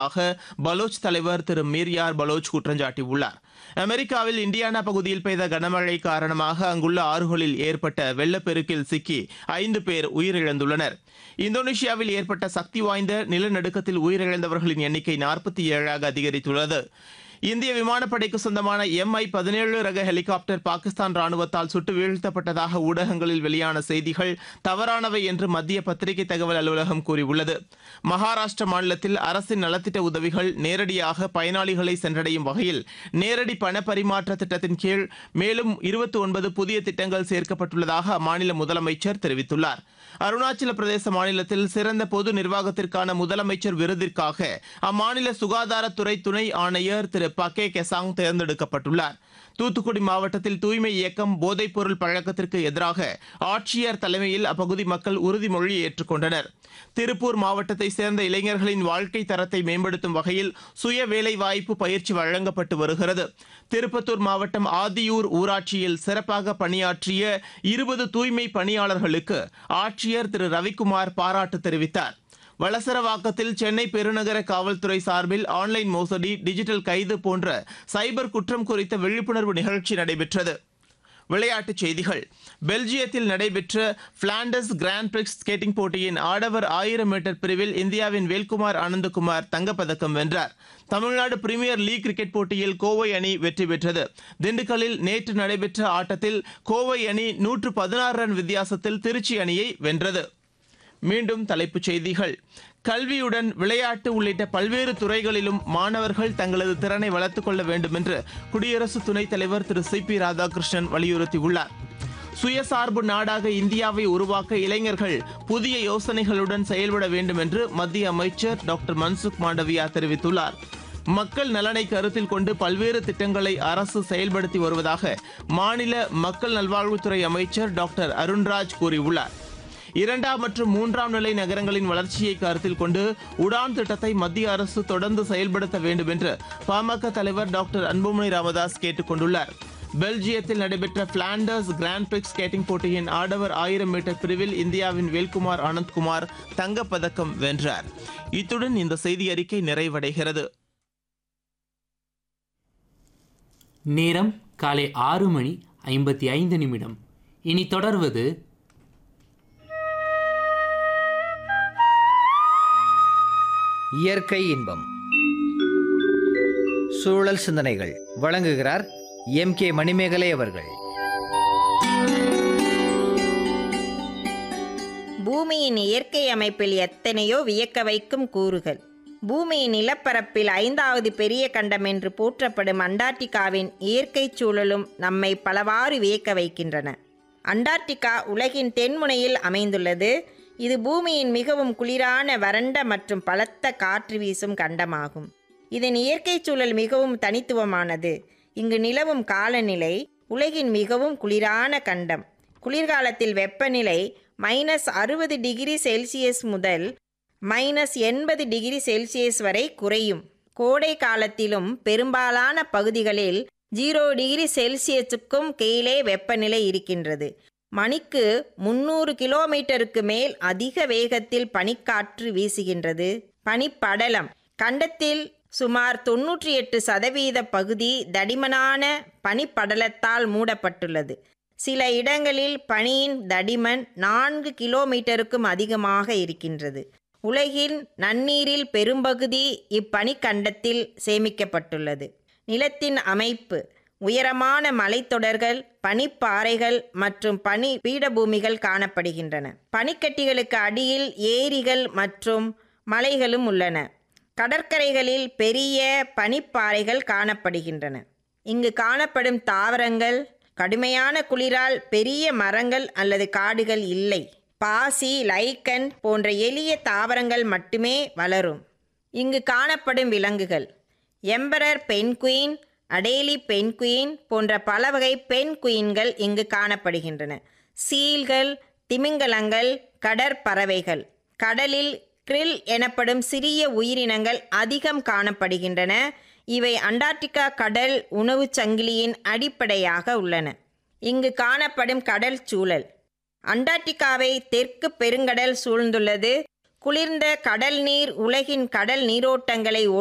ஆக பலோச் தலைவர் திரு மீர்யார் பலோச் குற்றஞ்சாட்டியுள்ளார் அமெரிக்காவில் இண்டியானா பகுதியில் பெய்த கனமழை காரணமாக அங்குள்ள ஆறுகளில் ஏற்பட்ட வெள்ளப்பெருக்கில் சிக்கி ஐந்து பேர் உயிரிழந்துள்ளனர் இந்தோனேஷியாவில் ஏற்பட்ட சக்தி வாய்ந்த நிலநடுக்கத்தில் உயிரிழந்தவர்களின் எண்ணிக்கை நாற்பத்தி ஏழாக அதிகரித்துள்ளது இந்திய விமானப்படைக்கு சொந்தமான எம்ஐ பதினேழு ரக ஹெலிகாப்டர் பாகிஸ்தான் ராணுவத்தால் சுட்டு வீழ்த்தப்பட்டதாக ஊடகங்களில் வெளியான செய்திகள் தவறானவை என்று மத்திய பத்திரிகை தகவல் அலுவலகம் கூறியுள்ளது மகாராஷ்டிர மாநிலத்தில் அரசின் நலத்திட்ட உதவிகள் நேரடியாக பயனாளிகளை சென்றடையும் வகையில் நேரடி பண பரிமாற்ற திட்டத்தின் கீழ் மேலும் இருபத்தி ஒன்பது புதிய திட்டங்கள் சேர்க்கப்பட்டுள்ளதாக அம்மாநில முதலமைச்சர் தெரிவித்துள்ளார் அருணாச்சல பிரதேச மாநிலத்தில் சிறந்த பொது நிர்வாகத்திற்கான முதலமைச்சர் விருதிற்காக அம்மாநில சுகாதாரத்துறை துணை ஆணையர் திரு பகே கெசாங் தேர்ந்தெடுக்கப்பட்டுள்ளார் தூத்துக்குடி மாவட்டத்தில் தூய்மை இயக்கம் போதைப்பொருள் பழக்கத்திற்கு எதிராக ஆட்சியர் தலைமையில் அப்பகுதி மக்கள் உறுதிமொழி ஏற்றுக்கொண்டனர் திருப்பூர் மாவட்டத்தை சேர்ந்த இளைஞர்களின் வாழ்க்கை தரத்தை மேம்படுத்தும் வகையில் சுய வேலைவாய்ப்பு பயிற்சி வழங்கப்பட்டு வருகிறது திருப்பத்தூர் மாவட்டம் ஆதியூர் ஊராட்சியில் சிறப்பாக பணியாற்றிய இருபது தூய்மை பணியாளர்களுக்கு ஆட்சியர் திரு ரவிக்குமார் பாராட்டு தெரிவித்தார் வளசரவாக்கத்தில் சென்னை பெருநகர காவல்துறை சார்பில் ஆன்லைன் மோசடி டிஜிட்டல் கைது போன்ற சைபர் குற்றம் குறித்த விழிப்புணர்வு நிகழ்ச்சி நடைபெற்றது விளையாட்டுச் செய்திகள் பெல்ஜியத்தில் நடைபெற்ற பிளாண்டஸ் கிராண்ட் பிரிக்ஸ் ஸ்கேட்டிங் போட்டியின் ஆடவர் ஆயிரம் மீட்டர் பிரிவில் இந்தியாவின் வேல்குமார் ஆனந்தகுமார் தங்கப்பதக்கம் வென்றார் தமிழ்நாடு பிரீமியர் லீக் கிரிக்கெட் போட்டியில் கோவை அணி வெற்றி பெற்றது திண்டுக்கல்லில் நேற்று நடைபெற்ற ஆட்டத்தில் கோவை அணி நூற்று பதினாறு ரன் வித்தியாசத்தில் திருச்சி அணியை வென்றது மீண்டும் தலைப்புச் செய்திகள் கல்வியுடன் விளையாட்டு உள்ளிட்ட பல்வேறு துறைகளிலும் மாணவர்கள் தங்களது திறனை வளர்த்துக் கொள்ள வேண்டும் என்று குடியரசு துணைத் தலைவர் திரு சி பி ராதாகிருஷ்ணன் வலியுறுத்தியுள்ளார் சுயசார்பு நாடாக இந்தியாவை உருவாக்க இளைஞர்கள் புதிய யோசனைகளுடன் செயல்பட வேண்டும் என்று மத்திய அமைச்சர் டாக்டர் மன்சுக் மாண்டவியா தெரிவித்துள்ளார் மக்கள் நலனை கருத்தில் கொண்டு பல்வேறு திட்டங்களை அரசு செயல்படுத்தி வருவதாக மாநில மக்கள் நல்வாழ்வுத்துறை அமைச்சர் டாக்டர் அருண்ராஜ் கூறியுள்ளார் இரண்டாம் மற்றும் மூன்றாம் நிலை நகரங்களின் வளர்ச்சியை கருத்தில் கொண்டு உடான் திட்டத்தை மத்திய அரசு தொடர்ந்து செயல்படுத்த வேண்டும் என்று பாமக தலைவர் டாக்டர் அன்புமணி ராமதாஸ் கேட்டுக் கொண்டுள்ளார் பெல்ஜியத்தில் நடைபெற்ற பிளாண்டர்ஸ் கிராண்ட் பிரிக்ஸ் ஸ்கேட்டிங் போட்டியின் ஆடவர் ஆயிரம் மீட்டர் பிரிவில் இந்தியாவின் வேல்குமார் ஆனந்த்குமார் தங்கப்பதக்கம் வென்றார் இத்துடன் இந்த செய்தி அறிக்கை நிறைவடைகிறது நேரம் காலை ஆறு மணி ஐம்பத்தி ஐந்து நிமிடம் இனி தொடர்வது இயற்கை இன்பம் சூழல் சிந்தனைகள் வழங்குகிறார் எம் கே மணிமேகலை அவர்கள் பூமியின் இயற்கை அமைப்பில் எத்தனையோ வியக்க வைக்கும் கூறுகள் பூமியின் நிலப்பரப்பில் ஐந்தாவது பெரிய கண்டம் என்று போற்றப்படும் அண்டார்டிகாவின் இயற்கை சூழலும் நம்மை பலவாறு வியக்க வைக்கின்றன அண்டார்டிகா உலகின் தென்முனையில் அமைந்துள்ளது இது பூமியின் மிகவும் குளிரான வறண்ட மற்றும் பலத்த காற்று வீசும் கண்டமாகும் இதன் இயற்கை சூழல் மிகவும் தனித்துவமானது இங்கு நிலவும் காலநிலை உலகின் மிகவும் குளிரான கண்டம் குளிர்காலத்தில் வெப்பநிலை மைனஸ் அறுபது டிகிரி செல்சியஸ் முதல் மைனஸ் எண்பது டிகிரி செல்சியஸ் வரை குறையும் கோடை காலத்திலும் பெரும்பாலான பகுதிகளில் ஜீரோ டிகிரி செல்சியஸுக்கும் கீழே வெப்பநிலை இருக்கின்றது மணிக்கு முந்நூறு கிலோமீட்டருக்கு மேல் அதிக வேகத்தில் பனிக்காற்று வீசுகின்றது பனிப்படலம் கண்டத்தில் சுமார் தொன்னூற்றி எட்டு சதவீத பகுதி தடிமனான பனிப்படலத்தால் மூடப்பட்டுள்ளது சில இடங்களில் பனியின் தடிமன் நான்கு கிலோமீட்டருக்கும் அதிகமாக இருக்கின்றது உலகின் நன்னீரில் பெரும்பகுதி இப்பனிக்கண்டத்தில் சேமிக்கப்பட்டுள்ளது நிலத்தின் அமைப்பு உயரமான மலைத்தொடர்கள் பனிப்பாறைகள் மற்றும் பனி பீடபூமிகள் காணப்படுகின்றன பனிக்கட்டிகளுக்கு அடியில் ஏரிகள் மற்றும் மலைகளும் உள்ளன கடற்கரைகளில் பெரிய பனிப்பாறைகள் காணப்படுகின்றன இங்கு காணப்படும் தாவரங்கள் கடுமையான குளிரால் பெரிய மரங்கள் அல்லது காடுகள் இல்லை பாசி லைக்கன் போன்ற எளிய தாவரங்கள் மட்டுமே வளரும் இங்கு காணப்படும் விலங்குகள் எம்பரர் பென்குயின் அடேலி பென்குயின் போன்ற பல வகை பெண் குயின்கள் இங்கு காணப்படுகின்றன சீல்கள் திமிங்கலங்கள் கடற்பறவைகள் கடலில் கிரில் எனப்படும் சிறிய உயிரினங்கள் அதிகம் காணப்படுகின்றன இவை அண்டார்டிகா கடல் உணவுச் சங்கிலியின் அடிப்படையாக உள்ளன இங்கு காணப்படும் கடல் சூழல் அண்டார்டிகாவை தெற்கு பெருங்கடல் சூழ்ந்துள்ளது குளிர்ந்த கடல் நீர் உலகின் கடல் நீரோட்டங்களை